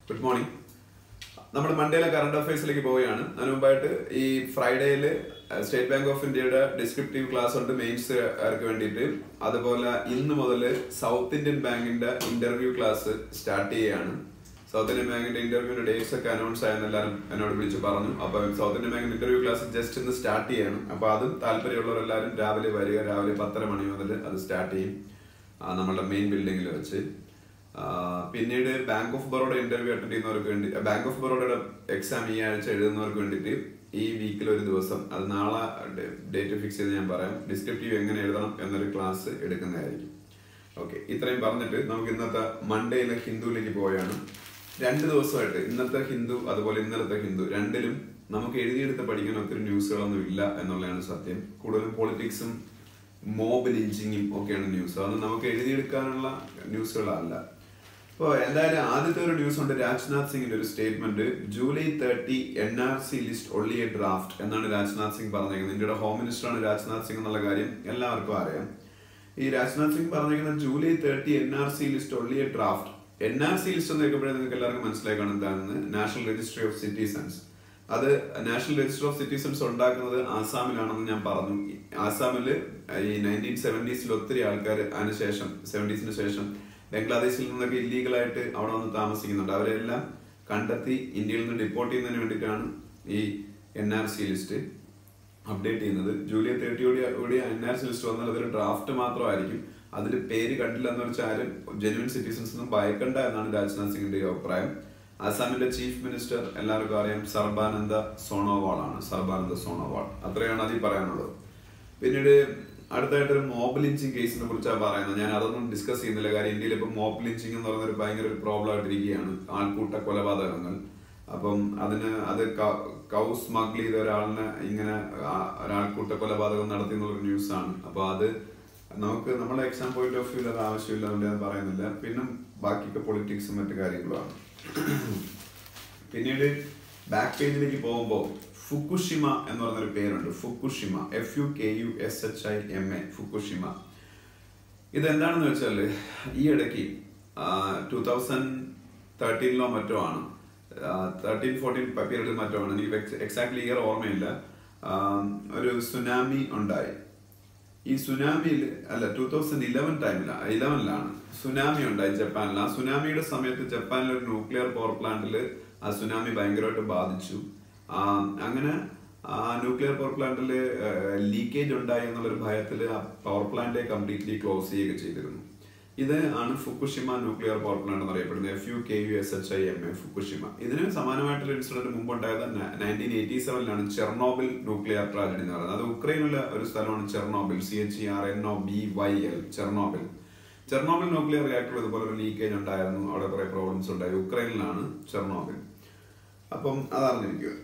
Good morning നമ്മൾ മൺഡേയിലെ current അഫയേഴ്സിലേക്ക് പോവുകയാണ് അതിന് മുമ്പായിട്ട് ഈ ഫ്രൈഡേയിൽ സ്റ്റേറ്റ് ബാങ്ക് ഓഫ് ഇന്ത്യയുടെ ഡിസ്ക്രിപ്റ്റീവ് ക്ലാസ് ഉണ്ട് മെയിൻസുകാർക്ക് വേണ്ടിയിട്ട് അതുപോലെ ഇന്ന് മുതൽ സൗത്ത് ഇന്ത്യൻ ബാങ്കിന്റെ ഇന്റർവ്യൂ ക്ലാസ് സ്റ്റാർട്ട് ചെയ്യുകയാണ് സൗത്ത് ഇന്ത്യൻ ബാങ്കിന്റെ ഇന്റർവ്യൂവിന്റെ ഡേറ്റ്സ് ഒക്കെ അനൗൺസ് ആയെന്ന് എല്ലാവരും എന്നോട് വിളിച്ച് പറഞ്ഞു അപ്പൊ സൗത്ത് ഇന്ത്യൻ ബാങ്കിന്റെ ഇന്റർവ്യൂ ക്ലാസ് ജസ്റ്റ് ഇന്ന് സ്റ്റാർട്ട് ചെയ്യണം അപ്പൊ അതും താല്പര്യമുള്ളവരെല്ലാവരും രാവിലെ വരിക രാവിലെ പത്തര മണി മുതൽ അത് സ്റ്റാർട്ട് ചെയ്യും ആ, നമ്മളുടെ മെയിൻ ബിൽഡിങ്ങിൽ വെച്ച് ആ, പിന്നീട് bank of Baroda interview attend ചെയ്യുന്നവർക്ക് വേണ്ടി ബാങ്ക് ഓഫ് ബറോഡയുടെ എക്സാം ഈ ആഴ്ച എഴുതുന്നവർക്ക് വേണ്ടിയിട്ട് ഈ വീക്കിൽ ഒരു ദിവസം അത് നാളെ ഡേറ്റ് ഫിക്സ് ചെയ്ത് ഞാൻ പറയാം ഡിസ്ക്രിപ്റ്റീവ് എങ്ങനെ എഴുതണം എന്നൊരു ക്ലാസ് എടുക്കുന്നതായിരിക്കും ഓക്കെ ഇത്രയും പറഞ്ഞിട്ട് നമുക്ക് ഇന്നത്തെ മൺഡേയിലെ ഹിന്ദുവിലേക്ക് പോയാണ് രണ്ട് ദിവസമായിട്ട് ഇന്നത്തെ ഹിന്ദു അതുപോലെ ഇന്നലത്തെ ഹിന്ദു രണ്ടിലും നമുക്ക് എഴുതിയെടുത്ത് പഠിക്കാൻ ഒത്തിരി ന്യൂസുകളൊന്നും ഇല്ല എന്നുള്ളതാണ് സത്യം കൂടുതലും പൊളിറ്റിക്സും മോബ് ലിഞ്ചിങ്ങും ഒക്കെയാണ് ന്യൂസ് അതൊന്നും നമുക്ക് എഴുതിയെടുക്കാനുള്ള ന്യൂസുകളല്ല ഇപ്പോൾ എന്തായാലും ആദ്യത്തെ ഒരു ന്യൂസ് ഉണ്ട് രാജ്നാഥ് സിംഗിന്റെ ഒരു statement July thirty N R C list only a draft എന്നാണ് രാജ്നാഥ് സിംഗ് പറഞ്ഞേക്കുന്നത് ഇന്ത്യയുടെ ഹോം മിനിസ്റ്ററാണ് രാജ്നാഥ് സിംഗ് എന്നുള്ള കാര്യം എല്ലാവർക്കും അറിയാം ഈ രാജ്നാഥ് സിംഗ് പറഞ്ഞേക്കുന്ന July thirty N R C list only a draft N R C list എന്ന് കേൾക്കുമ്പോഴേ നിങ്ങൾക്ക് എല്ലാവർക്കും മനസ്സിലായി കാണും എന്താണെന്ന് നാഷണൽ രജിസ്ട്രി ഓഫ് സിറ്റിസൺസ് അത് നാഷണൽ രജിസ്റ്റർ ഓഫ് സിറ്റിസൺസ് ഉണ്ടാക്കുന്നത് ആസാമിലാണെന്ന് ഞാൻ പറഞ്ഞു ആസാമിൽ ഈ നയൻറ്റീൻ സെവൻറ്റീസിൽ ഒത്തിരി ആൾക്കാർ അതിനുശേഷം സെവൻറ്റീസിന് ശേഷം ബംഗ്ലാദേശിൽ നിന്നൊക്കെ ഇല്ലീഗലായിട്ട് അവിടെ വന്ന് താമസിക്കുന്നുണ്ട് അവരെല്ലാം കണ്ടെത്തി ഇന്ത്യയിൽ നിന്ന് ഡിപ്പോർട്ട് ചെയ്യുന്നതിന് വേണ്ടിയിട്ടാണ് ഈ N R C list update ചെയ്യുന്നത് ജൂലൈ തേർട്ടിയോടെ കൂടി എൻ ആർ സി ലിസ്റ്റ് വന്നാൽ അതൊരു ഡ്രാഫ്റ്റ് മാത്രമായിരിക്കും അതിൽ പേര് കണ്ടില്ല എന്ന് വെച്ചാൽ ആരും ജെനുവിൻ സിറ്റിസൺസ് ഒന്നും ഭയക്കണ്ട എന്നാണ് രാജ്നാഥ് സിംഗിന്റെ അഭിപ്രായം ആസാമിന്റെ ചീഫ് മിനിസ്റ്റർ എല്ലാവർക്കും അറിയാം സർബാനന്ദ സോണോവാൾ ആണ് സർബാനന്ദ സോണോവാൾ അത്രയാണ് അതിൽ പറയാനുള്ളത് പിന്നീട് അടുത്തായിട്ട് ഒരു മോബ് ലിഞ്ചിങ് കേസിനെ കുറിച്ചാണ് പറയുന്നത് ഞാൻ അതൊന്നും ഡിസ്കസ് ചെയ്യുന്നില്ല കാര്യം ഇന്ത്യയിൽ ഇപ്പം മോബ് ലിഞ്ചിങ് എന്ന് പറയുന്ന ഒരു ഭയങ്കര ഒരു പ്രോബ്ലം ആയിട്ടിരിക്കുകയാണ് ആൾക്കൂട്ട കൊലപാതകങ്ങൾ അപ്പം അതിന് അത് കൗ സ്മഗിൾ ചെയ്ത ഒരാളിനെ ഇങ്ങനെ ആ- ഒരാൾക്കൂട്ട കൊലപാതകം നടത്തി എന്നുള്ളൊരു ന്യൂസാണ് അപ്പൊ അത് നമുക്ക് നമ്മളെ എക്സാം പോയിന്റ് ഓഫ് വ്യൂ അത് ആവശ്യമില്ല അതുകൊണ്ട് ഞാൻ പറയുന്നില്ല പിന്നെ ബാക്കിയൊക്കെ പൊളിറ്റിക്സും മറ്റു കാര്യങ്ങളുമാണ് പിന്നീട് ബാക്ക് പേജിലേക്ക് പോകുമ്പോൾ ഫുക്കുഷിമ എന്ന് പറഞ്ഞൊരു പേരുണ്ട് Fukushima F U K U S H I M A Fukushima ഇതെന്താണെന്ന് വെച്ചാൽ ഈ ഇടയ്ക്ക് ടൂ തൗസൻഡ് തേർട്ടീനിലോ മറ്റോ ആണ് തേർട്ടീൻ ഫോർട്ടീൻ പീരീഡിൽ മറ്റോ ആണ് എനിക്ക് എക്സാക്ട്ലി ഇയർ ഓർമ്മയില്ല ആ, ഒരു സുനാമി ഉണ്ടായി ഈ സുനാമിയിൽ അല്ല ടൂ തൗസൻഡ് ഇലവൻ ടൈമിലാണ് ഇലവനിലാണ് സുനാമി ഉണ്ടായി ജപ്പാനിൽ ആ സുനാമിയുടെ സമയത്ത് ജപ്പാനിൽ ഒരു ന്യൂക്ലിയർ പവർ പ്ലാന്റിൽ ആ സുനാമി ഭയങ്കരമായിട്ട് ബാധിച്ചു ആ, അങ്ങനെ ആ ന്യൂക്ലിയർ പവർ പ്ലാന്റിൽ ലീക്കേജ് ഉണ്ടായി എന്നുള്ളൊരു ഭയത്തിൽ ആ പവർ പ്ലാന്റെ കംപ്ലീറ്റ്ലി ക്ലോസ് ചെയ്യുക ചെയ്തിരുന്നു ഇത് ആണ് ഫുക്കുഷിമ ന്യൂക്ലിയർ പവർ പ്ലാന്റ് എന്നറിയപ്പെടുന്നത് F U K U S H I M A Fukushima ഇതിന് സമാനമായിട്ടുള്ള ഇൻസിഡന്റ് മുമ്പ് ഉണ്ടായത് നയൻറ്റീൻ എയ്റ്റി സെവനിലാണ് ചെർണോബിൽ ന്യൂക്ലിയർ ട്രാജഡി എന്ന് പറയുന്നത് അത് ഉക്രൈനിലെ ഒരു സ്ഥലമാണ് Chernobyl C H E R N O B Y L Chernobyl Chernobyl nuclear reactor ഇതുപോലെ ഒരു ലീക്കേജ് ഉണ്ടായിരുന്നു അവിടെ കുറെ പ്രോബ്ലംസ് ഉണ്ടായി ഉക്രൈനിലാണ് ചെർണോബിൽ അപ്പം അതറിഞ്ഞിരിക്കുക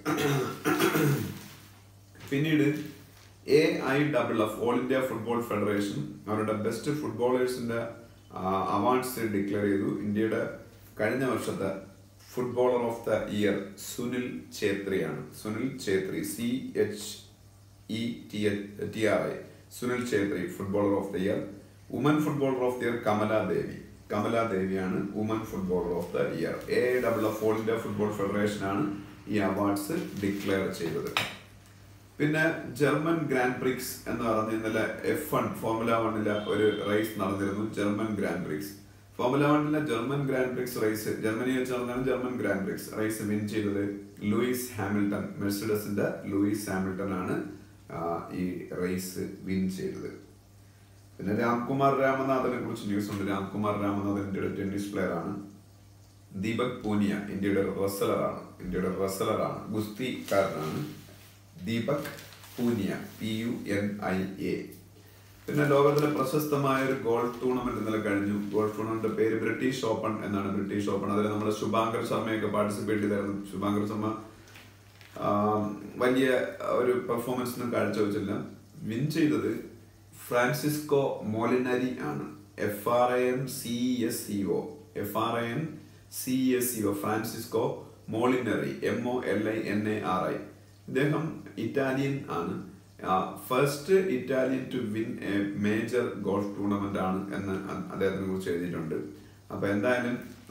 പിന്നീട് A I double F all India football federation അവരുടെ ബെസ്റ്റ് ഫുട്ബോളേഴ്സിന്റെ അവാർഡ്സ് ഡിക്ലെയർ ചെയ്തു ഇന്ത്യയുടെ കഴിഞ്ഞ വർഷത്തെ footballer of the year Sunil ഛേത്രിയാണ് Sunil Chhetri C H E T T R I Sunil Chhetri footballer of the year woman footballer of the year Kamala Devi Kamala ദേവിയാണ് woman footballer of the year A double F all India football federation ആണ് ഈ awards declare ചെയ്തത് പിന്നെ German grand prix എന്ന് പറഞ്ഞ ഇന്നലെ F one formula വണ്ണിലെ ഒരു റേസ് നടന്നിരുന്നു ജർമ്മൻ ഗ്രാൻഡ് പ്രിക്സ് ഫോർമുല വണ്ണിലെ German grand prix race Germany വെച്ച് നടന്നാണ് ജർമ്മൻ ഗ്രാൻഡ് പ്രിക്സ് റേസ് വിൻ ചെയ്തത് ലൂയിസ് ഹാമിൽട്ടൺ മെഴ്സിഡസിന്റെ ലൂയിസ് ഹാമിൽട്ടൺ ആണ് ആ, ഈ റേസ് വിൻ ചെയ്തത് പിന്നെ രാംകുമാർ രാമനാഥനെ കുറിച്ച് ന്യൂസ് ഉണ്ട് രാംകുമാർ രാമനാഥൻ ഇന്ത്യയുടെ ടെന്നീസ് പ്ലെയർ ആണ് ദീപക് പൂനിയ ഇന്ത്യയുടെ റെസലറാണ് ഇന്ത്യയുടെ റെസലറാണ് ഗുസ്തിക്കാരനാണ് Deepak Punia P U N I A പിന്നെ ലോകത്തിലെ പ്രശസ്തമായ ഒരു ഗോൾഫ് ടൂർണമെന്റ് ഇന്നലെ കഴിഞ്ഞു ഗോൾഫ് ടൂർണമെന്റ് പേര് ബ്രിട്ടീഷ് ഓപ്പൺ എന്നാണ് ബ്രിട്ടീഷ് ഓപ്പൺ അതിൽ നമ്മുടെ ശുഭാങ്കർ ശർമ്മയൊക്കെ പാർട്ടിസിപ്പേറ്റ് ചെയ്തായിരുന്നു ശുഭാങ്കർ ശർമ്മ ആം, വലിയ ഒരു പെർഫോമൻസ് ഒന്നും കാഴ്ചവെച്ചില്ല വിൻ ചെയ്തത് ഫ്രാൻസിസ്കോ മോലിനരി ആണ് F R I N C S C O F R I N C S C O Francesco Molinari M O L I N A R I ഇദ്ദേഹം Italian ആണ് first Italian to win a major golf tournament ആണ് എന്ന് അ- അദ്ദേഹത്തിനെ കുറിച്ച് എഴുതിയിട്ടുണ്ട് അപ്പൊ എന്തായാലും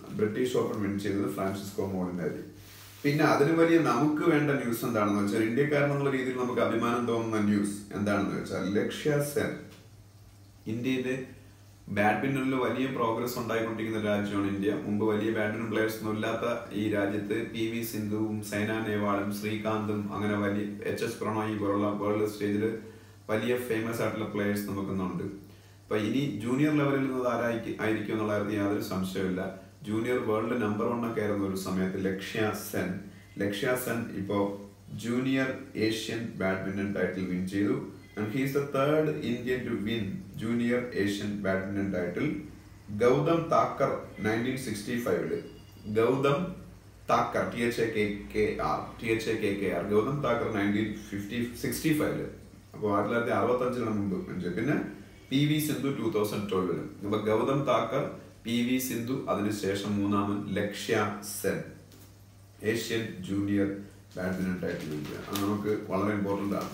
ബ്രിട്ടീഷ് ഓപ്പൺ വിൻ ചെയ്തത് ഫ്രാൻസിസ്കോ മോളിനാരി പിന്നെ അതിന് വലിയ നമുക്ക് വേണ്ട ന്യൂസ് എന്താണെന്ന് വെച്ചാൽ ഇന്ത്യക്കാരെന്നുള്ള രീതിയിൽ നമുക്ക് അഭിമാനം തോന്നുന്ന ന്യൂസ് എന്താണെന്ന് വെച്ചാൽ ലക്ഷ്യ സെൻ ഇന്ത്യയിലെ ബാഡ്മിന്റണിൽ വലിയ പ്രോഗ്രസ് ഉണ്ടായിക്കൊണ്ടിരിക്കുന്ന രാജ്യമാണ് ഇന്ത്യ മുമ്പ് വലിയ ബാഡ്മിന്റൺ പ്ലേയേഴ്സ് ഒന്നും ഇല്ലാത്ത ഈ രാജ്യത്ത് പി വി സിന്ധുവും സൈന നെഹ്വാളും ശ്രീകാന്തും അങ്ങനെ വലിയ എച്ച് എസ് പ്രണോയി പോലുള്ള വേൾഡ് സ്റ്റേജിൽ വലിയ ഫേമസ് ആയിട്ടുള്ള പ്ലേയേഴ്സ് നമുക്കുന്നുണ്ട് അപ്പൊ ഇനി ജൂനിയർ ലെവലിൽ നിന്ന് ആരായിരിക്കും ആയിരിക്കും എന്നുള്ള കാര്യത്തിൽ യാതൊരു സംശയമില്ല ജൂനിയർ വേൾഡ് നമ്പർ വൺ ഒക്കെ ആയിരുന്ന ഒരു സമയത്ത് ലക്ഷ്യ സെൻ ലക്ഷ്യ സെൻ ഇപ്പോ junior Asian badminton title win ചെയ്തു and he's the third Indian to win junior Asian badminton title Gautam Thakkar nineteen sixty ഫൈവില് Gautam Thakkar T H A K K R T H A K K R Gautam Thakkar nineteen fifty sixty ഫൈവില് അപ്പോൾ ആയിരത്തി തൊള്ളായിരത്തി അറുപത്തി അഞ്ചിലാണ് മുമ്പ് വെഞ്ചത്. പിന്നെ P V Sindhu two thousand ട്വൽവില് അപ്പൊ ഗൗതം താക്കർ പി വി സിന്ധു അതിനുശേഷം മൂന്നാമൻ Lakshya Sen Asian junior badminton title വിജയം അത് നമുക്ക് വളരെ ഇമ്പോർട്ടൻ്റ് ആണ്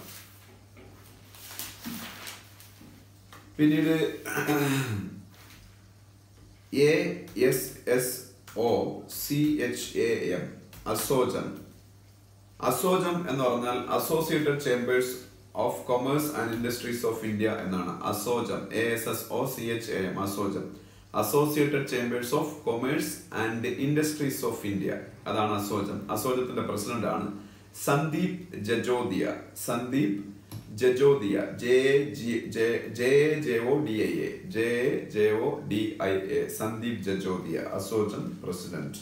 പിന്നീട് A S S O C H A M Assocham Assocham എന്ന് പറഞ്ഞാൽ Associated Chambers of Commerce and Industries of India എന്നാണ് Assocham A S S O C H A M Assocham Associated Chambers of Commerce and Industries of India അതാണ് അസോജം അസോജത്തിന്റെ president ആണ് Sandeep Jajodia Sandeep Jajodia J G J J J O D I A J J O D I A Sandeep Jajodia Assocham president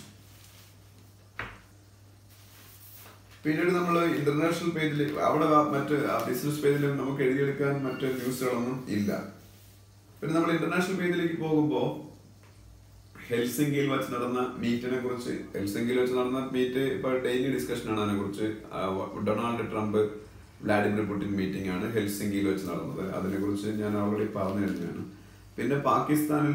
പിന്നീട് നമ്മൾ international പേജിൽ അവിടെ ആ മറ്റ് business പേജിൽ നമുക്ക് എഴുതിയെടുക്കാൻ മറ്റ് ന്യൂസുകളൊന്നും ഇല്ല പിന്നെ നമ്മൾ ഇന്റർനാഷണൽ പേജിലേക്ക് പോകുമ്പോൾ ഹെൽസിംഗിയിൽ വെച്ച് നടന്ന മീറ്റിനെ കുറിച്ച് ഹെൽസിംഗിയിൽ വെച്ച് നടന്ന മീറ്റ് ഇപ്പൊ ഡെയിലി ഡിസ്കഷൻ ആണ് അതിനെ കുറിച്ച് Donald Trump Vladimir Putin meeting ആണ് ഹെൽസിംഗിയിൽ വെച്ച് നടന്നത് അതിനെ കുറിച്ച് ഞാൻ ഓൾറെഡി പറഞ്ഞു കഴിഞ്ഞാണ് പിന്നെ പാകിസ്ഥാനിൽ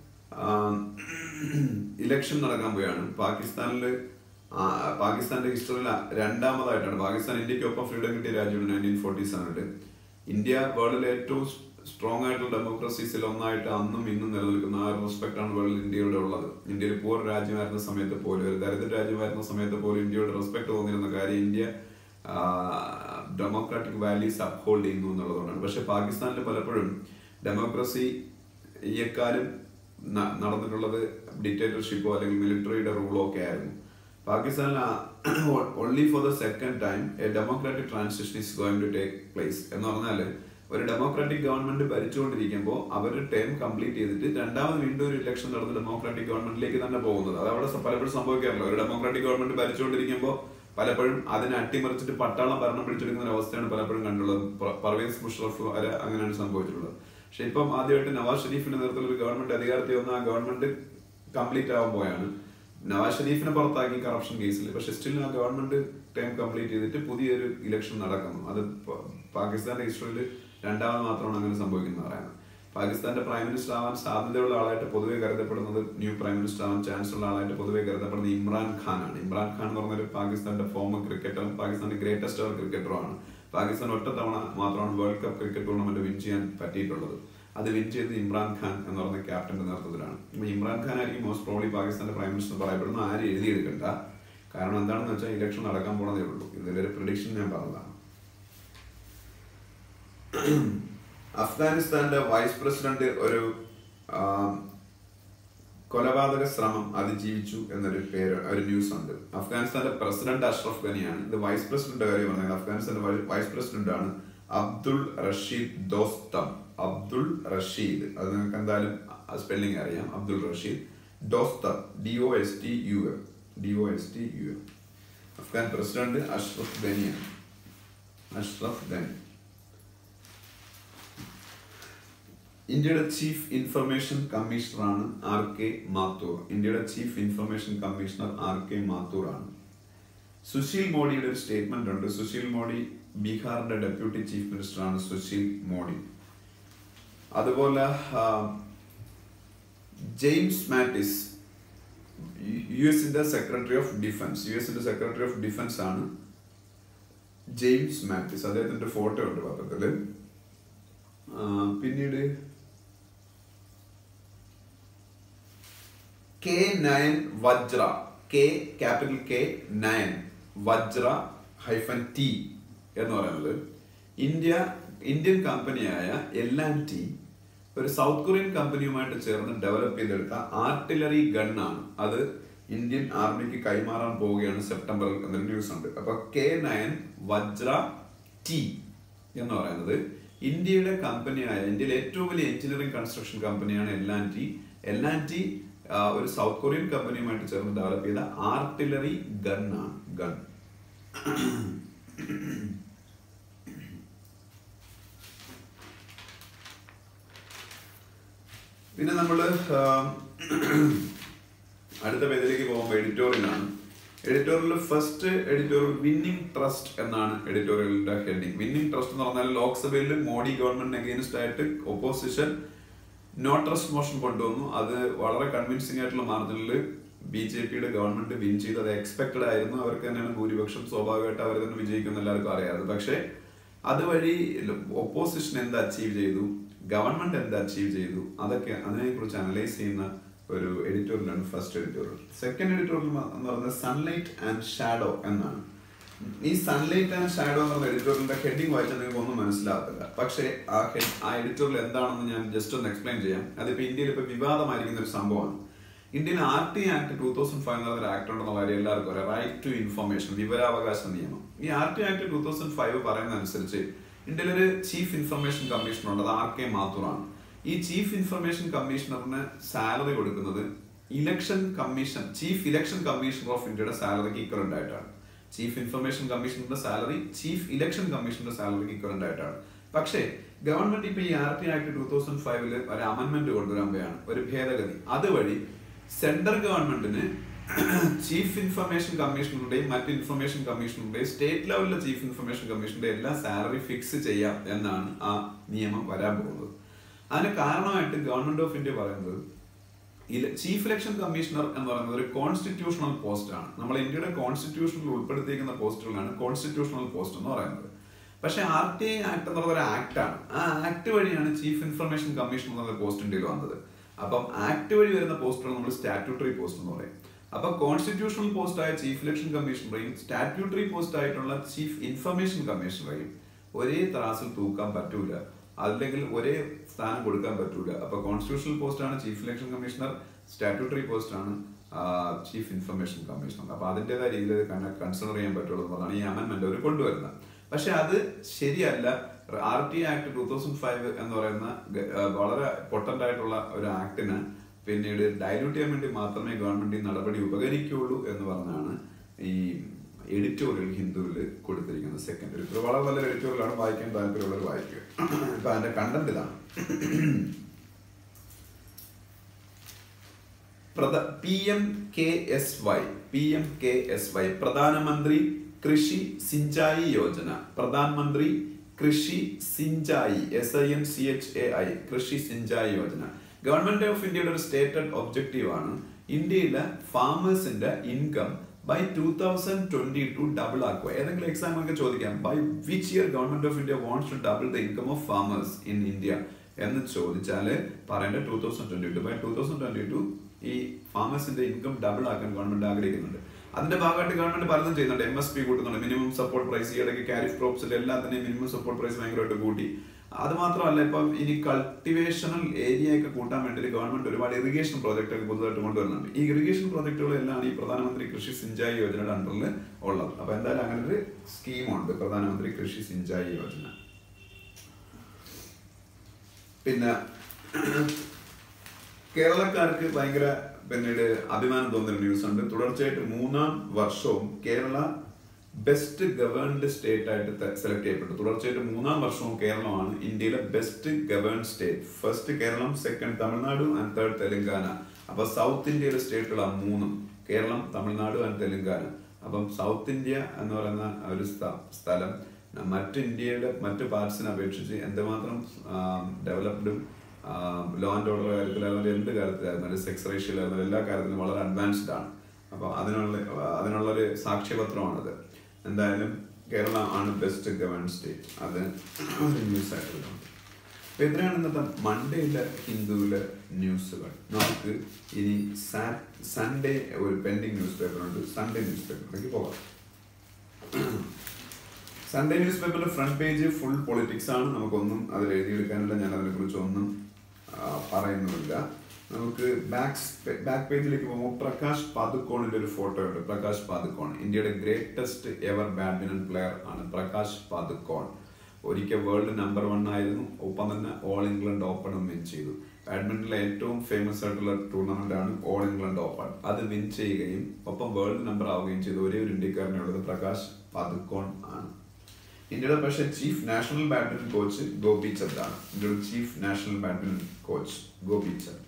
ഇലക്ഷൻ നടക്കാൻ പോയാണ് പാകിസ്ഥാനിൽ പാകിസ്ഥാന്റെ ഹിസ്റ്ററിയിൽ രണ്ടാമതായിട്ടാണ് പാകിസ്ഥാൻ ഇന്ത്യക്കൊപ്പം ഫ്രീഡം കിട്ടിയ രാജ്യമാണ് നയൻറ്റീൻ ഫോർട്ടി സെവനില് ഇന്ത്യ വേൾഡിലെ ഏറ്റവും സ്ട്രോങ് ആയിട്ടുള്ള ഡെമോക്രസീസിൽ ഒന്നായിട്ട് അന്നും ഇന്നും നിലനിൽക്കുന്ന ആ റെസ്പെക്ട് ആണ് വേൾഡിൽ ഇന്ത്യയുടെ ഉള്ളത് ഇന്ത്യയിൽ പൂർ രാജ്യമായിരുന്ന സമയത്ത് പോലും ഒരു ദരിദ്ര രാജ്യമായിരുന്ന സമയത്ത് പോലും ഇന്ത്യയുടെ റെസ്പെക്ട് തോന്നിയിരുന്ന കാര്യം ഇന്ത്യ ഡെമോക്രാറ്റിക് വാല്യൂസ് അപ്ഹോൾഡ് ചെയ്യുന്നു എന്നുള്ളതുകൊണ്ടാണ് പക്ഷെ പാകിസ്ഥാനിൽ പലപ്പോഴും ഡെമോക്രസി ഈയെക്കാലം നടന്നിട്ടുള്ളത് ഡിക്റ്റേറ്റർഷിപ്പോ അല്ലെങ്കിൽ മിലിറ്ററിയുടെ റൂളോ ഒക്കെ ആയിരുന്നു പാകിസ്ഥാനിൽ only for the second time a democratic transition is going to take place എന്ന് പറഞ്ഞാൽ ഒരു ഡെമോക്രാറ്റിക് ഗവൺമെന്റ് ഭരിച്ചുകൊണ്ടിരിക്കുമ്പോൾ അവർ ടേം കംപ്ലീറ്റ് ചെയ്തിട്ട് രണ്ടാമത് വീണ്ടും ഒരു ഇലക്ഷൻ നടന്ന് ഡെമോക്രാറ്റിക് ഗവൺമെന്റിലേക്ക് തന്നെ പോകുന്നത് അത് അവിടെ പലപ്പോഴും സംഭവിക്കാറില്ല ഒരു ഡെമോക്രാറ്റിക് ഗവൺമെന്റ് ഭരിച്ചുകൊണ്ടിരിക്കുമ്പോൾ പലപ്പോഴും അതിനെ അട്ടിമറിച്ചിട്ട് പട്ടാളം ഭരണം പിടിച്ചെടുക്കുന്ന ഒരു അവസ്ഥയാണ് പലപ്പോഴും കണ്ടുള്ളത് പർവേസ് മുഷറഫ് വരെ അങ്ങനെയാണ് സംഭവിച്ചിട്ടുള്ളത് പക്ഷെ ഇപ്പം ആദ്യമായിട്ട് നവാസ് ഷെരീഫിന്റെ നേതൃത്വത്തിൽ ഒരു ഗവൺമെന്റ് അധികാരത്തിൽ വന്ന ആ ഗവൺമെന്റ് കംപ്ലീറ്റ് ആകുമ്പോഴാണ് നവാസ് ഷെരീഫിനെ പുറത്താക്കി കറപ്ഷൻ കേസിൽ പക്ഷെ സ്റ്റിൽ ആ ഗവൺമെന്റ് ടൈം കംപ്ലീറ്റ് ചെയ്തിട്ട് പുതിയൊരു ഇലക്ഷൻ നടക്കുന്നു അത് പാകിസ്ഥാന്റെ ഹിസ്റ്ററിയിൽ രണ്ടാമത് മാത്രമാണ് അങ്ങനെ സംഭവിക്കുന്നത് പറയുന്നത് പാകിസ്ഥാന്റെ പ്രൈം മിനിസ്റ്റർ ആവാൻ സാധ്യതയുള്ള ആളായിട്ട് പൊതുവെ കരുതപ്പെടുന്നത് ന്യൂ പ്രൈം മിനിസ്റ്റർ ആവാൻ ചാൻസ് ഉള്ള ആളായിട്ട് പൊതുവെ കരുതപ്പെടുന്നത് ഇമ്രാൻ ഖാൻ ആണ് ഇമ്രാൻ ഖാൻ എന്ന് പറഞ്ഞൊരു പാകിസ്ഥാന്റെ ഫോമർ ക്രിക്കറ്ററും പാകിസ്ഥാന്റെ ഗ്രേറ്റസ്റ്റ് അവർ ക്രിക്കറ്ററുമാണ് പാകിസ്ഥാൻ ഒറ്റ തവണ മാത്രമാണ് World Cup cricket tournament win ചെയ്യാൻ പറ്റിയിട്ടുള്ളത് അത് വിൻ ചെയ്തത് ഇമ്രാൻ ഖാൻ എന്ന് പറയുന്ന ക്യാപ്റ്റന്റെ നേതൃത്വത്തിലാണ് അപ്പൊ ഇമ്രാൻ ഖാൻ ആയിരിക്കും മോസ്റ്റ് പ്രോബ്ലി പാകിസ്ഥാന്റെ പ്രൈം മിനിസ്റ്റർ പറയപ്പെടുന്ന ആരും എഴുതിയെടുക്കണ്ട കാരണം എന്താണെന്ന് വെച്ചാൽ ഇലക്ഷൻ നടക്കാൻ പോണതേ ഉള്ളൂ ഇതിലൊരു പ്രഡിക്ഷൻ ഞാൻ പറഞ്ഞതാണ് അഫ്ഗാനിസ്ഥാന്റെ വൈസ് പ്രസിഡന്റ് ഒരു കൊലപാതക ശ്രമം അതിജീവിച്ചു എന്നൊരു പേര് ഒരു ന്യൂസ് ഉണ്ട് അഫ്ഗാനിസ്ഥാന്റെ പ്രസിഡന്റ് അഷ്റഫ് ഖനിയാണ് ഇത് വൈസ് പ്രസിഡന്റ് കാര്യം പറഞ്ഞത് അഫ്ഗാനിസ്ഥാന്റെ വൈസ് പ്രസിഡന്റ് ആണ് അബ്ദുൾ റഷീദ് ദോസ്തം അബ്ദുൾ റഷീദ് അത് നിങ്ങൾക്ക് എന്തായാലും സ്പെല്ലിംഗ് അറിയാം Abdul Rashid Dostum D O S T U M D O S T U M Afghan president Ashraf ഖനിയാണ് അഷ്റഫ് ഖനി ഇന്ത്യയുടെ ചീഫ് ഇൻഫർമേഷൻ കമ്മീഷണറാണ് ആർ കെ മാത്തൂർ ഇന്ത്യയുടെ chief information commissioner R K Mathur ആണ് സുശീൽ മോഡിയുടെ ഒരു സ്റ്റേറ്റ്മെന്റ് ഉണ്ട് സുശീൽ മോഡി ബീഹാറിന്റെ ഡെപ്യൂട്ടി ചീഫ് മിനിസ്റ്റർ ആണ് സുശീൽ മോഡി അതുപോലെ ജെയിംസ് മാറ്റിസ് യു എസിന്റെ സെക്രട്ടറി ഓഫ് ഡിഫൻസ് യു എസിന്റെ സെക്രട്ടറി ഓഫ് ഡിഫൻസ് ആണ് ജെയിംസ് മാറ്റിസ് അദ്ദേഹത്തിന്റെ ഫോട്ടോ ഉണ്ട് പത്രത്തില് പിന്നീട് K nine Vajra K capital K nine Vajra hyphen T എന്ന് പറയുന്നത് ഇന്ത്യ ഇന്ത്യൻ കമ്പനിയായ എൽ ആൻഡ് ടി ഒരു സൗത്ത് കൊറിയൻ കമ്പനിയുമായിട്ട് ചേർന്ന് ഡെവലപ്പ് ചെയ്തെടുത്ത ആർട്ടിലറി ഗൺ ആണ് അത് ഇന്ത്യൻ ആർമിക്ക് കൈമാറാൻ പോവുകയാണ് സെപ്റ്റംബറിൽ എന്നൊരു ന്യൂസ് ഉണ്ട് അപ്പൊ കെ നയൻ വജ്ര ടി എന്ന് പറയുന്നത് ഇന്ത്യയുടെ കമ്പനിയായ ഇന്ത്യയിലെ ഏറ്റവും വലിയ എഞ്ചിനീയറിംഗ് കൺസ്ട്രക്ഷൻ കമ്പനിയാണ് L and T L and T ഒരു സൗത്ത് കൊറിയൻ കമ്പനിയുമായിട്ട് ചേർന്ന് ഡെവലപ്പ് ചെയ്ത ആർട്ടിലറി ഗൺ ആണ് ഗൺ പിന്നെ നമ്മൾ അടുത്ത പേജിലേക്ക് പോകുമ്പോൾ എഡിറ്റോറിയലാണ് editorial first editorial winning trust എന്നാണ് എഡിറ്റോറിയലിന്റെ ഹെഡിങ് വിന്നിംഗ് ട്രസ്റ്റ് എന്ന് പറഞ്ഞാൽ ലോക്സഭയിൽ മോഡി ഗവൺമെന്റിന് അഗെയിൻസ്റ്റ് ആയിട്ട് ഒപ്പോസിഷൻ നോ ട്രസ്റ്റ് മോഷൻ കൊണ്ടുവന്നു അത് വളരെ കൺവിൻസിംഗ് ആയിട്ടുള്ള മാർജിനിൽ ബി ജെ പിയുടെ ഗവൺമെന്റ് വിൻ ചെയ്ത് അത് എക്സ്പെക്ടഡ് ആയിരുന്നു അവർക്ക് തന്നെയാണ് ഭൂരിപക്ഷം സ്വാഭാവികമായിട്ട് അവർ തന്നെ വിജയിക്കുന്ന എല്ലാവർക്കും അറിയാറ് പക്ഷേ അതുവഴി ഒപ്പോസിഷൻ എന്ത് അച്ചീവ് ചെയ്തു ഗവൺമെന്റ് എന്ത് അച്ചീവ് ചെയ്തു അതൊക്കെ അതിനെക്കുറിച്ച് അനലൈസ് ചെയ്യുന്ന ഒരു എഡിറ്റോറിയലാണ് ഫസ്റ്റ് എഡിറ്റോറിയൽ സെക്കൻഡ് എഡിറ്റോറിയൽ എന്ന് പറയുന്നത് സൺലൈറ്റ് ആൻഡ് ഷാഡോ എന്നാണ് ഈ സൺലൈറ്റ് ആൻഡ് ഷാഡോ എന്ന് പറഞ്ഞ എഡിറ്റോറിയലിന്റെ ഹെഡിങ് വായിച്ചാൽ നിങ്ങൾക്ക് ഒന്നും മനസ്സിലാകത്തില്ല പക്ഷേ ആ ഹെഡ് ആ എഡിറ്റോറിയൽ എന്താണെന്ന് ഞാൻ ജസ്റ്റ് ഒന്ന് എക്സ്പ്ലെയിൻ ചെയ്യാം അതിപ്പോ ഇന്ത്യയിൽ ഇപ്പൊ വിവാദമായിരിക്കുന്ന ഒരു സംഭവമാണ് Indian R T act two thousand five എന്ന് പറഞ്ഞ ആക്ട് ഉണ്ടെന്ന കാര്യം എല്ലാവർക്കും അറിയാം റൈറ്റ് ടു ഇൻഫർമേഷൻ വിവരാവകാശ നിയമം ഈ R T act two thousand five പറയുന്ന അനുസരിച്ച് ഇന്ത്യയിൽ ഒരു ചീഫ് ഇൻഫർമേഷൻ കമ്മീഷണർ ഉണ്ട് അത് ആർ കെ മാത്തൂറാണ് ഈ ചീഫ് ഇൻഫർമേഷൻ കമ്മീഷണറിന് സാലറി കൊടുക്കുന്നത് election commission chief election commissioner of ഇന്ത്യയുടെ സാലറിക്ക് ഇക്വലന്റ് ആയിട്ടാണ് ചീഫ് ഇൻഫർമേഷൻ കമ്മീഷണറുടെ സാലറി ചീഫ് ഇലക്ഷൻ കമ്മീഷണറുടെ സാലറിക്ക് ഇക്വലന്റ് ആയിട്ടാണ് പക്ഷേ ഗവൺമെന്റ് ഇപ്പൊ ഈ R T act two thousand ഫൈവില് ഒരു അമെന്റ്മെന്റ് കൊണ്ടുവരാൻ ഒരു ഭേദഗതി അതുവഴി സെൻട്രൽ ഗവൺമെന്റിന് ചീഫ് ഇൻഫർമേഷൻ കമ്മീഷണറുടെയും മറ്റ് ഇൻഫർമേഷൻ കമ്മീഷണറുടെയും സ്റ്റേറ്റ് ലെവലിലെ ചീഫ് ഇൻഫർമേഷൻ കമ്മീഷണറുടെ എല്ലാ സാലറി ഫിക്സ് ചെയ്യാം എന്നാണ് ആ നിയമം വരാൻ പോകുന്നത് അതിന് കാരണമായിട്ട് ഗവൺമെന്റ് ഓഫ് ഇന്ത്യ പറയുന്നത് ചീഫ് ഇലക്ഷൻ കമ്മീഷണർ എന്ന് പറയുന്നത് ഒരു കോൺസ്റ്റിറ്റ്യൂഷണൽ പോസ്റ്റ് ആണ് നമ്മൾ ഇന്ത്യയുടെ കോൺസ്റ്റിറ്റ്യൂഷനിൽ ഉൾപ്പെടുത്തിയിരിക്കുന്ന പോസ്റ്റുകളാണ് കോൺസ്റ്റിറ്റ്യൂഷണൽ പോസ്റ്റ് എന്ന് പറയുന്നത് പക്ഷേ ആർ ടി ഐ ആക്ട് എന്ന് പറയുന്ന ഒരു ആക്ട് ആണ് ആ ആക്ട് വഴിയാണ് ചീഫ് ഇൻഫർമേഷൻ കമ്മീഷൻ എന്ന പോസ്റ്റ് ഇന്ത്യയിൽ വന്നത് അപ്പം ആക്ട് വഴി വരുന്ന പോസ്റ്റുകൾ നമ്മൾ സ്റ്റാറ്റ്യൂട്ടറി പോസ്റ്റ് എന്ന് പറയും അപ്പൊ കോൺസ്റ്റിറ്റ്യൂഷണൽ പോസ്റ്റ് ആയ ചീഫ് ഇലക്ഷൻ കമ്മീഷണറെയും സ്റ്റാറ്റ്യൂട്ടറി പോസ്റ്റ് ആയിട്ടുള്ള ചീഫ് ഇൻഫർമേഷൻ കമ്മീഷണറെയും ഒരേ ത്രാസിൽ തൂക്കാൻ പറ്റൂല അല്ലെങ്കിൽ ഒരേ സ്ഥാനം കൊടുക്കാൻ പറ്റൂല അപ്പൊ കോൺസ്റ്റിറ്റ്യൂഷണൽ പോസ്റ്റ് ആണ് chief election commissioner statutory post ആണ് ചീഫ് ഇൻഫർമേഷൻ കമ്മീഷണർ അപ്പൊ അതിൻ്റെതായ രീതിയിൽ കൺസിഡർ ചെയ്യാൻ പറ്റുള്ളൂ എന്നതാണ് ഈ അമെന്റ്മെന്റ് അവർ കൊണ്ടുവരുന്നത് പക്ഷെ അത് ശരിയല്ല R T act two thousand five എന്ന് പറയുന്ന വളരെ പൊട്ടന്റ് ആയിട്ടുള്ള ഒരു ആക്ടിന് പിന്നീട് ഡയലൂട്ട് ചെയ്യാൻ വേണ്ടി മാത്രമേ ഗവൺമെന്റ് ഈ നടപടി ഉപകരിക്കുള്ളൂ എന്ന് പറഞ്ഞാണ് ഈ എഡിറ്റോറിയൽ ഹിന്ദുവിൽ കൊടുത്തിരിക്കുന്നത് സെക്കൻഡ് എഡിറ്റോറിയൽ വളരെ നല്ല എഡിറ്റോറിയലാണ് വായിക്കാൻ താല്പര്യമുള്ളവർ വായിക്കുക ഇപ്പൊ അതിന്റെ കണ്ടന്റ് ഇതാണ് P M K S Y P M K S Y Pradhan Mantri Krishi Sinchai Yojana Pradhan Mantri Krishi Sinchai S I N C H A I Krishi Sinchai Yojana government of ഇന്ത്യയുടെ ഒരു സ്റ്റേറ്റഡ് ഒബ്ജക്റ്റീവ് ആണ് ഇന്ത്യയിലെ ഫാമേഴ്സിന്റെ income by two thousand twenty two double ആക്കുക ഏതെങ്കിലും എക്സാം ഒക്കെ ചോദിക്കാം by which year government of India wants to double the income of farmers in India എന്ന് ചോദിച്ചാൽ പറയേണ്ട two thousand twenty two by two thousand twenty two ഈ ഫാമേഴ്സിന്റെ income double ആക്കാൻ ഗവൺമെന്റ് ആഗ്രഹിക്കുന്നുണ്ട് അതിന്റെ ഭാഗമായിട്ട് ഗവൺമെന്റ് പലതും ചെയ്യുന്നുണ്ട് എം എസ് പി കൂട്ടുന്നുണ്ട് മിനിമം സപ്പോർട്ട് പ്രൈസ് ഈ ഇടയ്ക്ക് കാരിഫ് ക്രോപ്സിൽ എല്ലാത്തിനെയും മിനിമം സപ്പോർട്ട് പ്രൈസ് ഭയങ്കരമായിട്ട് കൂട്ടി അത് മാത്രമല്ല ഇപ്പം ഇനി കൾട്ടിവേഷണൽ ഏരിയ ഒക്കെ കൂട്ടാൻ വേണ്ടി ഗവൺമെന്റ് ഒരുപാട് ഇറിഗേഷൻ പ്രോജക്റ്റ് ഒക്കെ പുതുതായിട്ട് കൊണ്ടുവരുന്നുണ്ട് ഈ ഇറിഗേഷൻ പ്രോജക്റ്റുകളെല്ലാം ഈ പ്രധാനമന്ത്രി കൃഷി സിഞ്ചായി യോജനയുടെ അണ്ടറിൽ ഉള്ളത് അപ്പൊ എന്തായാലും അങ്ങനെ ഒരു സ്കീമുണ്ട് പ്രധാനമന്ത്രി കൃഷി സിഞ്ചായി യോജന പിന്നെ കേരളക്കാർക്ക് ഭയങ്കര പിന്നീട് അഭിമാനം തോന്നുന്ന ന്യൂസ് ഉണ്ട് തുടർച്ചയായിട്ട് മൂന്നാം വർഷവും കേരള ബെസ്റ്റ് ഗവേൺഡ് സ്റ്റേറ്റ് ആയിട്ട് സെലക്ട് ചെയ്യപ്പെട്ടു തുടർച്ചയായിട്ട് മൂന്നാം വർഷവും കേരളമാണ് ഇന്ത്യയിലെ best governed state first Keralam second Tamil Nadu and third Telangana അപ്പൊ സൗത്ത് ഇന്ത്യയിലെ സ്റ്റേറ്റുകളാണ് മൂന്നും കേരളം തമിഴ്നാട് ആൻഡ് തെലങ്കാന അപ്പം സൗത്ത് ഇന്ത്യ എന്ന് പറയുന്ന ഒരു സ്ഥലം മറ്റ് ഇന്ത്യയുടെ മറ്റ് പാർട്സിനെ അപേക്ഷിച്ച് എന്തുമാത്രം ഡെവലപ്ഡും ലോ ആൻഡ് ഓർഡർ കാര്യത്തിലായിരുന്നാലും എന്ത് കാര്യത്തിലായിരുന്നാലും സെക്സ് റേഷ്യയിലായിരുന്നാലും എല്ലാ കാര്യത്തിലും വളരെ അഡ്വാൻസ്ഡ് ആണ് അപ്പോൾ അതിനുള്ള അതിനുള്ളൊരു സാക്ഷ്യപത്രമാണത് എന്തായാലും കേരള ആണ് ബെസ്റ്റ് ഗവേൺ സ്റ്റേറ്റ് അത് ഒരു ന്യൂസ് ആയിട്ട് അപ്പൊ ഇത്രയാണ് ഇന്നത്തെ മൺഡേയിലെ ഹിന്ദുവിലെ ന്യൂസുകൾ നമുക്ക് ഇനി സൺഡേ ഒരു പെൻഡിങ് ന്യൂസ് പേപ്പർ ഉണ്ട് സൺഡേ ന്യൂസ് പേപ്പറിലേക്ക് പോകാം സൺഡേ ന്യൂസ് പേപ്പറിന്റെ ഫ്രണ്ട് പേജ് ഫുൾ പൊളിറ്റിക്സ് ആണ് നമുക്കൊന്നും അതിൽ എഴുതിയെടുക്കാനില്ല ഞാൻ അതിനെ കുറിച്ച് ഒന്നും ആ, പറയുന്നുമില്ല നമുക്ക് ബാക്ക് ബാക്ക് പേജിലേക്ക് പോകുമ്പോൾ പ്രകാശ് പാദുക്കോണിന്റെ ഒരു ഫോട്ടോ ഉണ്ട് പ്രകാശ് പാദുക്കോൺ ഇന്ത്യയുടെ ഗ്രേറ്റസ്റ്റ് എവർ ബാഡ്മിന്റൺ പ്ലെയർ ആണ് പ്രകാശ് പാദുക്കോൺ ഒരിക്കൽ വേൾഡ് നമ്പർ വൺ ആയിരുന്നു ഒപ്പം തന്നെ ഓൾ ഇംഗ്ലണ്ട് ഓപ്പണും വിൻ ചെയ്തു ബാഡ്മിന്റണിലെ ഏറ്റവും ഫേമസ് ആയിട്ടുള്ള ടൂർണമെന്റ് ആണ് ഓൾ ഇംഗ്ലണ്ട് ഓപ്പൺ അത് വിൻ ചെയ്യുകയും ഒപ്പം വേൾഡ് നമ്പർ ആവുകയും ചെയ്ത ഒരേ ഒരു ഇന്ത്യക്കാരനെ ഉള്ളത് പ്രകാശ് പാദുക്കോൺ ആണ് ഇന്ത്യയുടെ പക്ഷേ chief national badminton coach Gopi Chand ആണ് ഇന്ത്യയുടെ chief national badminton coach Gopi Chand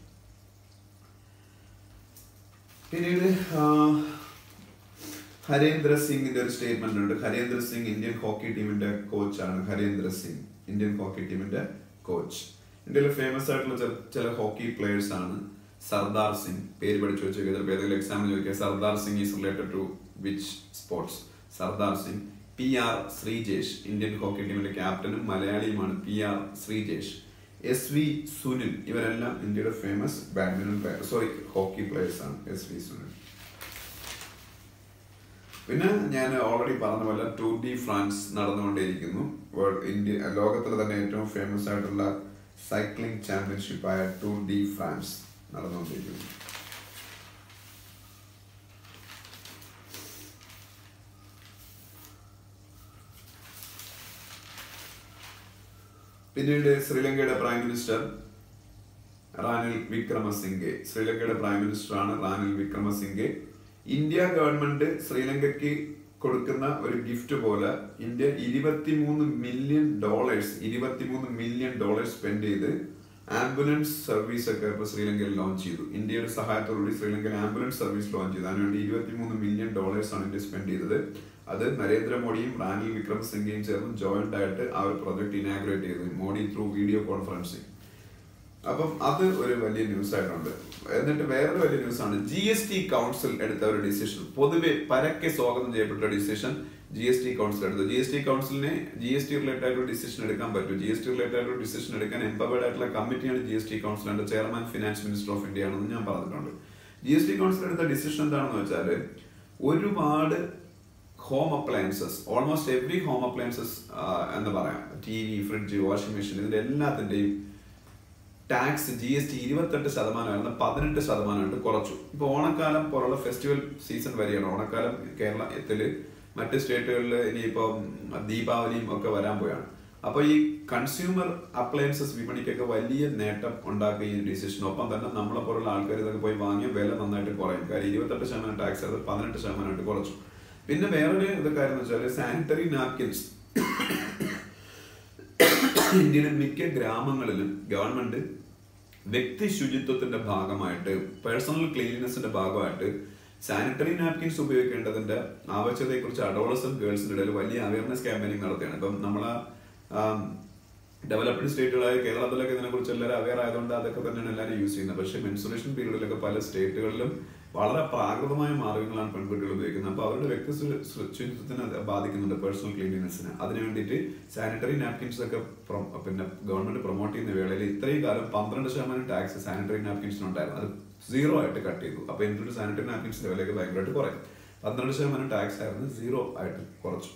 പിന്നീട് ആ, ഹരേന്ദ്ര സിംഗിന്റെ ഒരു സ്റ്റേറ്റ്മെന്റ് ഉണ്ട് ഹരേന്ദ്ര സിംഗ് ഇന്ത്യൻ ഹോക്കി ടീമിന്റെ കോച്ചാണ് ഹരേന്ദ്ര സിംഗ് ഇന്ത്യൻ ഹോക്കി ടീമിന്റെ കോച്ച് ഇന്ത്യയിലെ ഫേമസ് ആയിട്ടുള്ള ചില ചില ഹോക്കി പ്ലേയേഴ്സ് ആണ് സർദാർ സിംഗ് പേര് പഠിച്ചു വെച്ചു ചിലപ്പോൾ ഏതെങ്കിലും എക്സാമിന് ചോദിക്കുക Sardar Singh is related to which sports Sardar Singh P R Sreejesh Indian hockey ടീമിന്റെ ക്യാപ്റ്റനും മലയാളിയുമാണ് P R Sreejesh S V Sunil ഇവരെല്ലാം ഇന്ത്യയുടെ famous badminton player sorry hockey players ആണ് എസ് വി സുനിൽ പിന്നെ ഞാൻ ഓൾറെഡി പറഞ്ഞ പോലെ ടൂർ ഡി ഫ്രാൻസ് നടന്നുകൊണ്ടേയിരിക്കുന്നു വേൾഡ് ഇന്ത്യ ലോകത്തിലെ തന്നെ ഏറ്റവും ഫേമസ് ആയിട്ടുള്ള സൈക്ലിംഗ് ചാമ്പ്യൻഷിപ്പായ ടൂർ ഡി ഫ്രാൻസ് നടന്നുകൊണ്ടിരിക്കുന്നു പിന്നീട് ശ്രീലങ്കയുടെ പ്രൈം മിനിസ്റ്റർ റാനിൽ വിക്രമസിംഗെ ശ്രീലങ്കയുടെ പ്രൈം മിനിസ്റ്റർ ആണ് റാനിൽ വിക്രമസിംഗെ ഇന്ത്യ ഗവൺമെന്റ് ശ്രീലങ്കയ്ക്ക് കൊടുക്കുന്ന ഒരു ഗിഫ്റ്റ് പോലെ ഇന്ത്യ ഇരുപത്തിമൂന്ന് മില്യൺ ഡോളേഴ്സ് ഇരുപത്തിമൂന്ന് മില്യൺ ഡോളേഴ്സ് സ്പെൻഡ് ചെയ്ത് ആംബുലൻസ് സർവീസ് ഒക്കെ ഇപ്പൊ ശ്രീലങ്കയിൽ ലോഞ്ച് ചെയ്തു ഇന്ത്യയുടെ സഹായത്തോടുകൂടി ശ്രീലങ്കയിൽ ആംബുലൻസ് സർവീസ് ലോഞ്ച് ചെയ്തു അതിനുവേണ്ടി ഇരുപത്തിമൂന്ന് മില്യൺ ഡോളേഴ്സ് ആണ് ഇന്ത്യ സ്പെൻഡ് ചെയ്തത് അത് നരേന്ദ്രമോദിയും റാനിൽ വിക്രമസിംഗയും ചേർന്ന് ജോയിന്റ് ആയിട്ട് ആ ഒരു പ്രൊജക്ട് ഇനാഗ്രേറ്റ് ചെയ്തു മോഡി ത്രൂ വീഡിയോ കോൺഫറൻസിങ് അപ്പം അത് ഒരു വലിയ ന്യൂസ് ആയിട്ടുണ്ട് എന്നിട്ട് വേറൊരു വലിയ ന്യൂസ് ആണ് ജി എസ് ടി കൗൺസിൽ എടുത്ത ഒരു ഡിസിഷൻ പൊതുവെ പരക്കെ സ്വാഗതം ചെയ്യപ്പെട്ട decision G S T council എടുത്തു ജി എസ് ടി കൗൺസിലിനെ ജി എസ് ടി റിലേറ്റഡ് ആയിട്ടുള്ള ഡിസിഷൻ എടുക്കാൻ പറ്റും ജി എസ് ടി റിലേറ്റഡ് ആയിട്ടുള്ള ഡിസിഷൻ എടുക്കാൻ എംപവേർഡ് ആയിട്ടുള്ള കമ്മിറ്റിയാണ് ജി എസ് ടി കൗൺസിൽ അതിന്റെ chairman finance minister of India ആണെന്ന് ഞാൻ പറഞ്ഞിട്ടുണ്ട് ജി എസ് ടി കൗൺസിൽ എടുത്ത ഡിസിഷൻ എന്താണെന്ന് വെച്ചാൽ ഒരുപാട് home appliances almost every home appliances എന്ന് പറയാം T V fridge washing machine ഇതിന്റെ എല്ലാത്തിന്റെയും ടാക്സ് ജി എസ് ടി ഇരുപത്തെട്ട് ശതമാനമായിരുന്നു പതിനെട്ട് ശതമാനമായിട്ട് കുറച്ചു ഇപ്പൊ ഓണക്കാലം പോലുള്ള ഫെസ്റ്റിവൽ സീസൺ വരെയാണ് ഓണക്കാലം കേരളത്തില് മറ്റ് സ്റ്റേറ്റുകളിൽ ഇനിയിപ്പം ദീപാവലിയും ഒക്കെ വരാൻ പോയാണ് അപ്പൊ ഈ കൺസ്യൂമർ അപ്ലയൻസസ് വിപണിക്കൊക്കെ വലിയ നേട്ടം ഉണ്ടാക്കുക ഈ ഡിസിഷൻ ഒപ്പം തന്നെ നമ്മളെ പോലുള്ള ആൾക്കാർ ഇതൊക്കെ പോയി വാങ്ങിയ വില നന്നായിട്ട് കുറയും കാര്യം ഇരുപത്തെട്ട് ശതമാനം ടാക്സ് അത് പതിനെട്ട് ശതമാനമായിട്ട് കുറച്ചു പിന്നെ വേറൊരു ഇത് കാര്യം എന്ന് വെച്ചാൽ സാനിറ്ററി നാപ്കിൻസ് ഇന്ത്യയിലെ മിക്ക ഗ്രാമങ്ങളിലും ഗവൺമെന്റ് വ്യക്തി ശുചിത്വത്തിന്റെ ഭാഗമായിട്ട് പേഴ്സണൽ ക്ലീൻനെസിന്റെ ഭാഗമായിട്ട് സാനിറ്ററി നാപ്കിൻസ് ഉപയോഗിക്കേണ്ടതിന്റെ ആവശ്യകതയെക്കുറിച്ച് അഡോളസൻ ഗേൾസിന്റെ ഇടയിൽ വലിയ അവയർനെസ് ക്യാമ്പയിനിങ് നടത്തുകയാണ് ഇപ്പം നമ്മളെ ഡെവലപ്ഡ് സ്റ്റേറ്റുകളായ കേരളത്തിലൊക്കെ ഇതിനെക്കുറിച്ച് എല്ലാവരും അവയർ ആയതുകൊണ്ട് അതൊക്കെ തന്നെയാണ് എല്ലാവരും യൂസ് ചെയ്യുന്നത് പക്ഷേ മെൻസുറേഷൻ പീരീഡിലൊക്കെ പല സ്റ്റേറ്റുകളിലും വളരെ പ്രാകൃതമായ മാർഗങ്ങളാണ് പെൺകുട്ടികൾ ഉപയോഗിക്കുന്നത് അപ്പോൾ അവരുടെ വ്യക്തി ശു- ശുചിത്വത്തിന് അത് ബാധിക്കുന്നുണ്ട് പേഴ്സണൽ ക്ലീനിനെസ്സിന് അതിന് വേണ്ടിയിട്ട് സാനിറ്ററി നാപ്കിൻസ് ഒക്കെ പ്രൊ- പിന്നെ ഗവൺമെന്റ് പ്രൊമോട്ട് ചെയ്യുന്ന വേളയിൽ ഇത്രയും കാലം പന്ത്രണ്ട് ശതമാനം ടാക്സ് സാനിറ്ററി നാപ്കിൻസിനുണ്ടായിരുന്നു അത് സീറോ ആയിട്ട് കട്ട് ചെയ്തു അപ്പോൾ എന്നിട്ട് സാനിറ്ററി നാപ്കിൻസിന്റെ വിലയൊക്കെ ഭയങ്കരമായിട്ട് കുറയും പന്ത്രണ്ട് ശതമാനം ടാക്സ് ആയിരുന്നു സീറോ ആയിട്ട് കുറച്ചു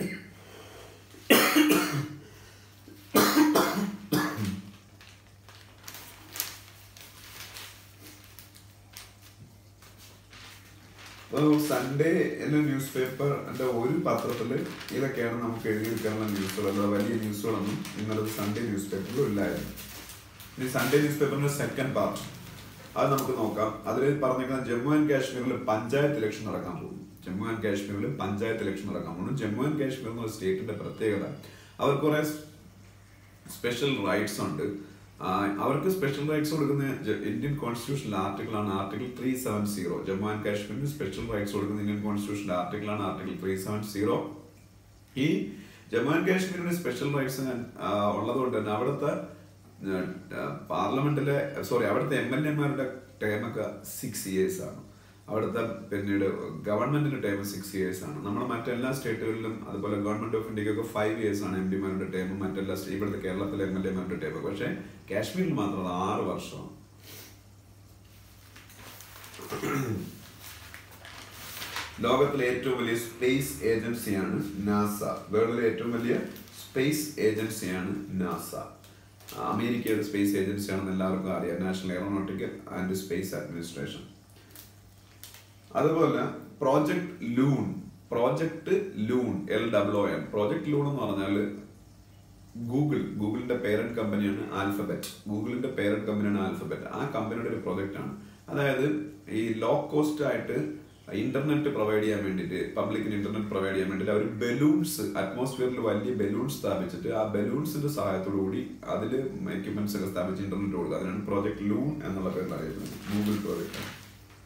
സൺഡേ എന്ന ന്യൂസ് പേപ്പറിന്റെ ഒരു പത്രത്തില് ഇതൊക്കെയാണ് നമുക്ക് എഴുതിയെടുക്കാനുള്ള ന്യൂസുകൾ അല്ലാതെ വലിയ ന്യൂസുകളൊന്നും ഇന്നലെ സൺഡേ ന്യൂസ് പേപ്പറിൽ ഇല്ലായിരുന്നു ഇനി സൺഡേ ന്യൂസ് പേപ്പറിന്റെ സെക്കൻഡ് പാർട്ട് അത് നമുക്ക് നോക്കാം അതിൽ പറഞ്ഞേക്കുന്ന ജമ്മു ആൻഡ് കാശ്മീരിൽ പഞ്ചായത്ത് ഇലക്ഷൻ നടക്കാൻ പോകുന്നു ജമ്മു ആൻഡ് കാശ്മീരിൽ പഞ്ചായത്ത് ഇലക്ഷൻ നടക്കാൻ പോകുന്നു ജമ്മു ആൻഡ് കാശ്മീർ എന്ന സ്റ്റേറ്റിന്റെ പ്രത്യേകത അവർ കുറെ സ്പെഷ്യൽ റൈറ്റ്സ് ഉണ്ട് ആ, അവർക്ക് സ്പെഷ്യൽ റൈറ്റ്സ് കൊടുക്കുന്ന ജ- ഇന്ത്യൻ കോൺസ്റ്റിറ്റ്യൂഷനിലെ ആർട്ടിക്കിൾ ആണ് article three seven zero Jammu and കാശ്മീരിന് സ്പെഷ്യൽ റൈറ്റ്സ് കൊടുക്കുന്ന ഇന്ത്യൻ കോൺസ്റ്റിറ്റ്യൂഷനിലെ ആർട്ടിക്കിൾ ആണ് ആർട്ടിക്കിൾ ത്രീ സെവൻ സീറോ ഈ ജമ്മു ആൻഡ് കാശ്മീരിന് സ്പെഷ്യൽ റൈറ്റ്സ് ഉള്ളതുകൊണ്ട് തന്നെ അവിടുത്തെ പാർലമെന്റിലെ സോറി അവിടുത്തെ എം എൽ എമാരുടെ ടേമൊക്കെ സിക്സ് ഇയേഴ്സ് ആണ് അവിടുത്തെ പിന്നീട് ഗവൺമെന്റിന്റെ ടൈം സിക്സ് ഇയേഴ്സ് ആണ് നമ്മുടെ മറ്റെല്ലാ സ്റ്റേറ്റുകളിലും അതുപോലെ ഗവൺമെന്റ് ഓഫ് ഇന്ത്യക്കൊക്കെ ഫൈവ് ഇയേഴ്സ് ആണ് എം പിമാരുടെ ടൈം മറ്റെല്ലാ സ്റ്റേ- ഇവിടുത്തെ കേരളത്തിലെ എം എൽ എമാരുടെ ടൈം പക്ഷേ കാശ്മീരിൽ മാത്രം അത് ആറ് വർഷമാണ് ലോകത്തിലെ ഏറ്റവും വലിയ സ്പേസ് ഏജൻസിയാണ് നാസ വേൾഡിലെ ഏറ്റവും വലിയ സ്പേസ് ഏജൻസിയാണ് നാസ അമേരിക്കയുടെ സ്പേസ് ഏജൻസിയാണെന്ന് എല്ലാവർക്കും അറിയാം National Aeronautical and Space Administration അതുപോലെ Project Loon Project Loon L W N Project Loon എന്ന് പറഞ്ഞാൽ ഗൂഗിൾ ഗൂഗിളിന്റെ പേരന്റ് കമ്പനിയാണ് ആൽഫബറ്റ് ഗൂഗിളിന്റെ പേരന്റ് കമ്പനിയാണ് ആൽഫബറ്റ് ആ കമ്പനിയുടെ ഒരു പ്രോജക്റ്റ് ആണ് അതായത് ഈ ലോ കോസ്റ്റ് ആയിട്ട് ഇന്റർനെറ്റ് പ്രൊവൈഡ് ചെയ്യാൻ വേണ്ടിയിട്ട് പബ്ലിക്കിന് ഇന്റർനെറ്റ് പ്രൊവൈഡ് ചെയ്യാൻ വേണ്ടിയിട്ട് അവർ ബലൂൺസ് അറ്റ്മോസ്ഫിയറിൽ വലിയ ബലൂൺസ് സ്ഥാപിച്ചിട്ട് ആ ബലൂൺസിന്റെ സഹായത്തോടു കൂടി അതിൽ എക്യുപ്മെന്റ്സ് ഒക്കെ സ്ഥാപിച്ച് ഇന്റർനെറ്റ് കൊടുക്കുക അതിനാണ് പ്രോജക്ട് ലൂൺ എന്നുള്ള പേരിൽ അറിയപ്പെടുന്നത് ഗൂഗിൾ പ്രോജക്റ്റ് ആണ്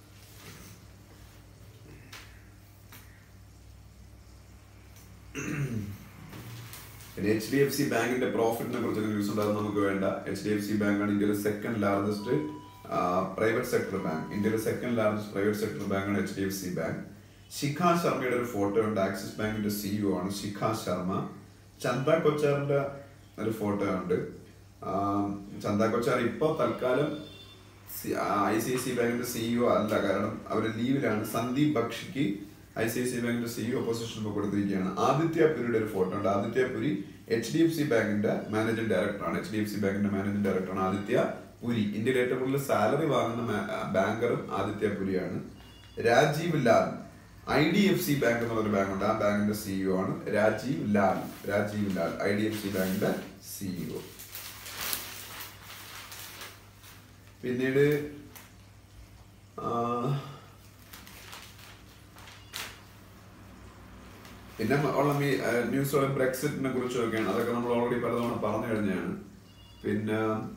പിന്നെ എച്ച് ഡി എഫ് സി ബാങ്കിന്റെ പ്രോഫിറ്റിനെ കുറിച്ചൊക്കെ ന്യൂസ് ഉണ്ടാകും നമുക്ക് വേണ്ട എച്ച് ഡി എഫ് സി ബാങ്കാണ് ഇന്ത്യയിലെ second largest private sector bank ഇന്ത്യയിലെ സെക്കൻഡ് ലാർജസ്റ്റ് പ്രൈവറ്റ് സെക്ടർ ബാങ്കാണ് H D F C bank Shikha ശർമ്മയുടെ ഒരു ഫോട്ടോ ഉണ്ട് ആക്സിസ് ബാങ്കിന്റെ സിഇഒ ആണ് ശിഖ ശർമ്മ ചന്ദ കൊച്ചാറിന്റെ ഒരു ഫോട്ടോ ഉണ്ട് ആ, ചന്ദ കൊച്ചാർ ഇപ്പൊ തൽക്കാലം ഐ സി ഐ സി ബാങ്കിന്റെ സിഇഒ അല്ല കാരണം അവർ ലീവിലാണ് സന്ദീപ് ബക്ഷിക്ക് ഐ സി ഐ സി ബാങ്കിന്റെ സിഇഒ പൊസിഷൻ ഇപ്പോൾ കൊടുത്തിരിക്കുകയാണ് ആദിത്യ പുരിയുടെ ഒരു ഫോട്ടോ ഉണ്ട് Aditya Puri H D F C ബാങ്കിന്റെ മാനേജിംഗ് ഡയറക്ടറാണ് എച്ച് ഡി എഫ് സി ബാങ്കിന്റെ മാനേജിംഗ് ഡയറക്ടറാണ് ആദിത്യ പുരി ഇന്ത്യയിൽ ഏറ്റവും കൂടുതൽ സാലറി വാങ്ങുന്ന മാ- ബാങ്കറും ആദിത്യ പുരിയാണ് Rajeev Lal I D F C bank എന്നുള്ളൊരു ബാങ്ക് ഉണ്ട് ആ ബാങ്കിന്റെ സിഇഒ ആണ് Rajeev Lal Rajeev Lal I D F C ബാങ്കിന്റെ സിഇഒ പിന്നീട് ആ, പിന്നെ ഉള്ള മീ ന്യൂസുകൾ ബ്രെക്സിറ്റിനെ കുറിച്ചൊക്കെയാണ് അതൊക്കെ നമ്മൾ ഓൾറെഡി പലതവണ പറഞ്ഞു കഴിഞ്ഞാണ് പിന്നെ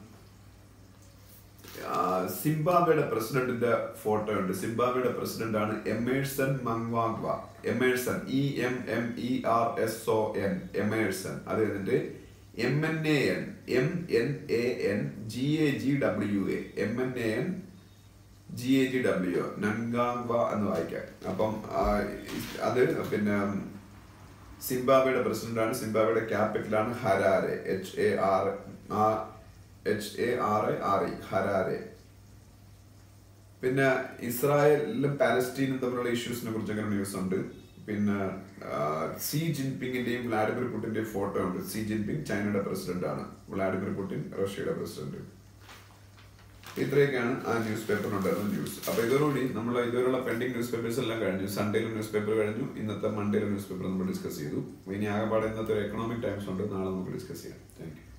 ആ, സിംബാബ്വേയുടെ പ്രസിഡന്റിന്റെ ഫോട്ടോ ഉണ്ട് സിംബാബ്വേയുടെ പ്രസിഡന്റ് ആണ് Emerson Mnangagwa Emerson E M M E R S O N Emerson അത് കഴിഞ്ഞിട്ട് M N A N M N A N G A G W A M N A N G A G W Mnangagwa എന്ന് വായിക്കാം അപ്പം ആ, അത് പിന്നെ സിംബാബ്വേയുടെ പ്രസിഡന്റാണ് സിംബാബ്വേയുടെ ക്യാപിറ്റലാണ് Harare H A R H A R A R E Harare പിന്നെ ഇസ്രായേലും പാലസ്റ്റീനും തമ്മിലുള്ള ഇഷ്യൂസിനെ കുറിച്ചൊക്കെ ന്യൂസ് ഉണ്ട് പിന്നെ ആ, സി ജിൻപിങ്ങിന്റെയും വ്ളാഡിമിർ പുടിന്റെയും ഫോട്ടോ ഉണ്ട് സി ജിൻപിങ് ചൈനയുടെ പ്രസിഡന്റ് ആണ് വ്ളാഡിമിർ പുടിൻ റഷ്യയുടെ പ്രസിഡന്റ് ഇത്രയൊക്കെയാണ് ആ ന്യൂസ് പേപ്പറിനുണ്ടായിരുന്ന ന്യൂസ് അപ്പൊ ഇതോടുകൂടി നമ്മൾ ഇതുവരെയുള്ള പെൻഡിങ് ന്യൂസ് പേപ്പേഴ്സ് എല്ലാം കഴിഞ്ഞു സൺഡേയിലെ ന്യൂസ് പേപ്പർ കഴിഞ്ഞു ഇന്നത്തെ മൺഡേയിലെ ന്യൂസ് പേപ്പർ നമ്മൾ ഡിസ്കസ് ചെയ്തു ഇനി ആകെപ്പാടെ ഇന്നത്തെ ഒരു എക്കണോമിക് ടൈംസ് ഉണ്ട് നാളെ നമുക്ക് ഡിസ്കസ് ചെയ്യാം താങ്ക് യു